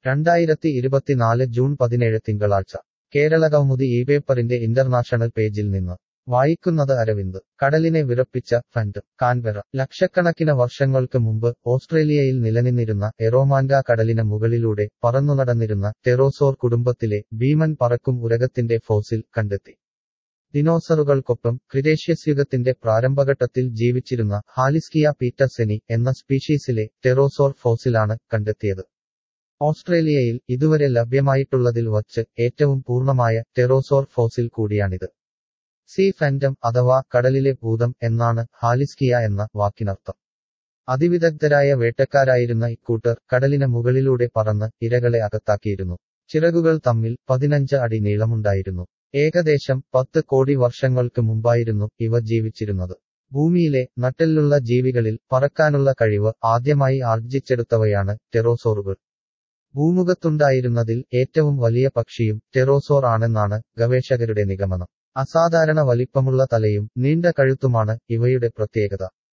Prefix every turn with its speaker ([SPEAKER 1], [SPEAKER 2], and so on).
[SPEAKER 1] രണ്ടായിരത്തി ഇരുപത്തിനാല് ജൂൺ പതിനേഴ് തിങ്കളാഴ്ച കേരളകൗമുദി ഈ പേപ്പറിന്റെ ഇന്റർനാഷണൽ പേജിൽ നിന്ന് വായിക്കുന്നത് അരവിന്ദ് കടലിനെ വിറപ്പിച്ച ഫണ്ട് കാൻബെറ ലക്ഷക്കണക്കിന് വർഷങ്ങൾക്ക് മുമ്പ് ഓസ്ട്രേലിയയിൽ നിലനിന്നിരുന്ന എറോമാൻഗ കടലിന് മുകളിലൂടെ പറന്നുനടന്നിരുന്ന ടെറോസോർ കുടുംബത്തിലെ ഭീമൻ പറക്കും ഉരകത്തിന്റെ ഫോസിൽ കണ്ടെത്തി ദിനോസറുകൾക്കൊപ്പം ക്രിറ്റേഷ്യസ് യുഗത്തിന്റെ പ്രാരംഭഘട്ടത്തിൽ ജീവിച്ചിരുന്ന ഹാലിസ്കിയ പീറ്റർസെനി എന്ന സ്പീഷീസിലെ ടെറോസോർ ഫോസിലാണ് കണ്ടെത്തിയത് ഓസ്ട്രേലിയയിൽ ഇതുവരെ ലഭ്യമായിട്ടുള്ളതിൽ വച്ച് ഏറ്റവും പൂർണ്ണമായ ടെറോസോർ ഫോസിൽ കൂടിയാണിത് സീ ഫാൻറ്റം അഥവാ കടലിലെ ഭൂതം എന്നാണ് ഹാലിസ്കിയ എന്ന വാക്കിനർത്ഥം അതിവിദഗ്ധരായ വേട്ടക്കാരായിരുന്ന ഇക്കൂട്ടർ കടലിന് മുകളിലൂടെ പറന്ന് ഇരകളെ അകത്താക്കിയിരുന്നു ചിറകുകൾ തമ്മിൽ പതിനഞ്ച് അടി നീളമുണ്ടായിരുന്നു ഏകദേശം പത്ത് കോടി വർഷങ്ങൾക്ക് മുമ്പായിരുന്നു ഇവ ജീവിച്ചിരുന്നത് ഭൂമിയിലെ നട്ടെല്ലുള്ള ജീവികളിൽ പറക്കാനുള്ള കഴിവ് ആദ്യമായി ആർജിച്ചെടുത്തവയാണ് ടെറോസോറുകൾ ഭൂമുഖത്തുണ്ടായിരുന്നതിൽ ഏറ്റവും വലിയ പക്ഷിയും ടെറോസോർ ആണെന്നാണ് ഗവേഷകരുടെ നിഗമനം അസാധാരണ വലിപ്പമുള്ള തലയും നീണ്ട കഴുത്തുമാണ് ഇവയുടെ പ്രത്യേകത